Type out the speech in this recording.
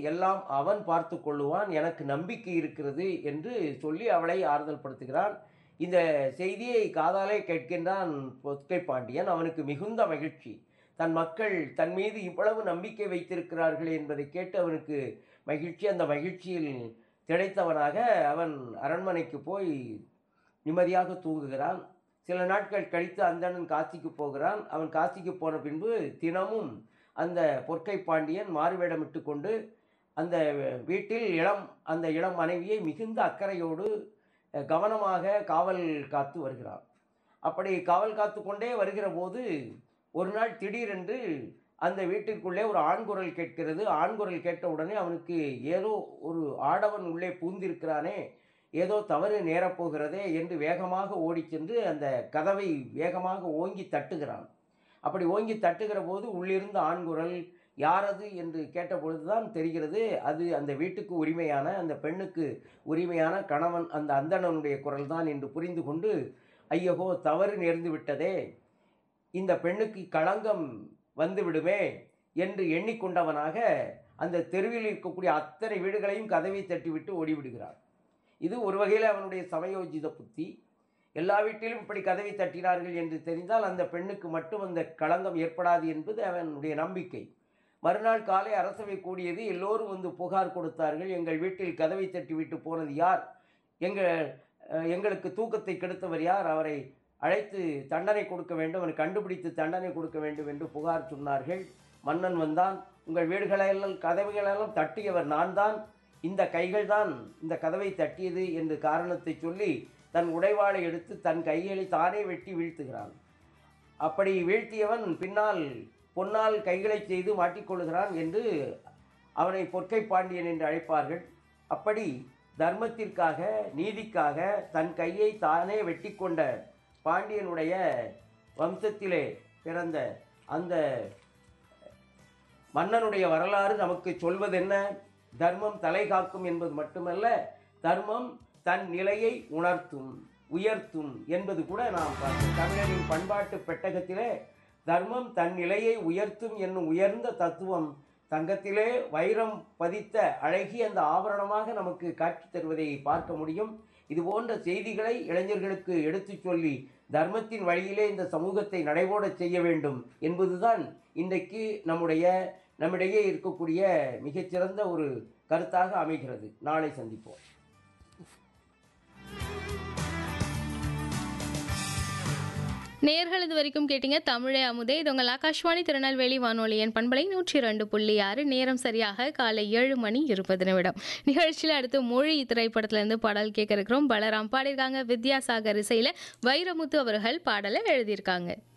எல்லாம் அவன் பார்த்து கொள்ளுவான் எனக்கு நம்பிக்கை இருக்கிறது என்று சொல்லி அவளை ஆறுதல் படுத்துகிறான் இந்த செய்தியை காதாலே கேட்கின்றான் பொற்கை பாண்டியன் அவனுக்கு மிகுந்த மகிழ்ச்சி தன் மக்கள் தன் மீது இவ்வளவு நம்பிக்கை வைத்திருக்கிறார்கள் என்பதை கேட்டு அவனுக்கு மகிழ்ச்சி அந்த மகிழ்ச்சியில் திளைத்தவனாக அவன் அரண்மனைக்கு போய் நிம்மதியாக தூங்குகிறான் சில நாட்கள் கழித்து அந்தணன் காசிக்கு போகிறான் அவன் காசிக்கு போன பின்பு தினமும் அந்த பொற்கை பாண்டியன் மாறுவேடமிட்டு கொண்டு அந்த வீட்டில் இளம் அந்த இளம் மனைவியை மிகுந்த அக்கறையோடு அஹ், கவனமாக காவல் காத்து வருகிறான் அப்படி காவல் காத்து கொண்டே வருகிற போது ஒரு நாள் திடீரென்று அந்த வீட்டிற்குள்ளே ஒரு ஆண்குரல் கேட்கிறது ஆண்குரல் கேட்ட உடனே அவனுக்கு ஏதோ ஒரு ஆடவன் உள்ளே பூந்திருக்கிறானே ஏதோ தவறு நேரப்போகிறதே என்று வேகமாக ஓடிச் சென்று அந்த கதவை வேகமாக ஓங்கி தட்டுகிறான் அப்படி ஓங்கி தட்டுகிற போது உள்ளிருந்த ஆண்குரல் யாரது என்று கேட்டபொழுதுதான் தெரிகிறது அது அந்த வீட்டுக்கு உரிமையான அந்த பெண்ணுக்கு உரிமையான கணவன் அந்த அந்தணனுடைய குரல் தான் என்று புரிந்து கொண்டு ஐயகோ தவறு நேர்ந்து விட்டதே இந்த பெண்ணுக்கு களங்கம் வந்துவிடுமே என்று எண்ணிக்கொண்டவனாக அந்த தெருவில் இருக்கக்கூடிய அத்தனை வீடுகளையும் கதவை தட்டிவிட்டு ஓடிவிடுகிறான் இது ஒரு வகையில் அவனுடைய சமயோஜித புத்தி எல்லா வீட்டிலும் இப்படி கதவை தட்டினார்கள் என்று தெரிந்தால் அந்த பெண்ணுக்கு மட்டும் அந்த களங்கம் ஏற்படாது என்பது அவனுடைய நம்பிக்கை மறுநாள் காலை அரசவை கூடியது எல்லோரும் வந்து புகார் கொடுத்தார்கள் எங்கள் வீட்டில் கதவை தட்டிவிட்டு போனது யார் எங்கள் அஹ், எங்களுக்கு தூக்கத்தை கெடுத்தவர் யார் அவரை அழைத்து தண்டனை கொடுக்க வேண்டும் அவனை கண்டுபிடித்து தண்டனை கொடுக்க வேண்டும் என்று புகார் சொன்னார்கள் மன்னன் வந்தான் உங்கள் வீடுகளெல்லாம் கதவுகளெல்லாம் தட்டியவர் நான் தான் இந்த கைகள் தான் இந்த கதவை தட்டியது என்று காரணத்தை சொல்லி தன் உடைவாளை எடுத்து தன் கைகளை தானே வெட்டி வீழ்த்துகிறான் அப்படி வீழ்த்தியவன் பின்னால் பொன்னால் கைகளை செய்து மாட்டிக்கொள்கிறான் என்று அவனை பொற்கை பாண்டியன் என்று அழைப்பார்கள் அப்படி தர்மத்திற்காக நீதிக்காக தன் கையை தானே வெட்டி கொண்ட பாண்டியனுடைய வம்சத்திலே பிறந்த அந்த மன்னனுடைய வரலாறு நமக்கு சொல்வதென்ன தர்மம் தலை காக்கும் என்பது மட்டுமல்ல தர்மம் தன் நிலையை உணர்த்தும் உயர்த்தும் என்பது கூட நாம் பார்த்தோம் தமிழரின் பண்பாட்டு பெட்டகத்திலே தர்மம் தன் நிலையை உயர்த்தும் என்னும் உயர்ந்த தத்துவம் தங்கத்திலே வைரம் பதித்த அழகிய அந்த ஆபரணமாக நமக்கு காட்சி தருவதை பார்க்க முடியும் இது போன்ற செய்திகளை இளைஞர்களுக்கு எடுத்துச் சொல்லி தர்மத்தின் வழியிலே இந்த சமூகத்தை நடைபோடச் செய்ய வேண்டும் என்பதுதான் இன்றைக்கு நம்முடைய நம்மிடையே இருக்கக்கூடிய மிகச்சிறந்த ஒரு கருத்தாக அமைகிறது நாளை சந்திப்போம் நேர்கள் இது வரைக்கும் கேட்டீங்க தமிழே அமுதே இது உங்கள் ஆகாஷ்வாணி திருநெல்வேலி வானொலியின் பண்பலை நூற்றி ரெண்டு புள்ளி ஆறு நேரம் சரியாக காலை ஏழு மணி இருபது நிமிடம் நிகழ்ச்சியில் அடுத்து மொழி திரைப்படத்திலிருந்து பாடல் கேட்க இருக்கிறோம் பலராம் பாடியிருக்காங்க வித்யாசாகர் இசையில் வைரமுத்து அவர்கள் பாடலை எழுதியிருக்காங்க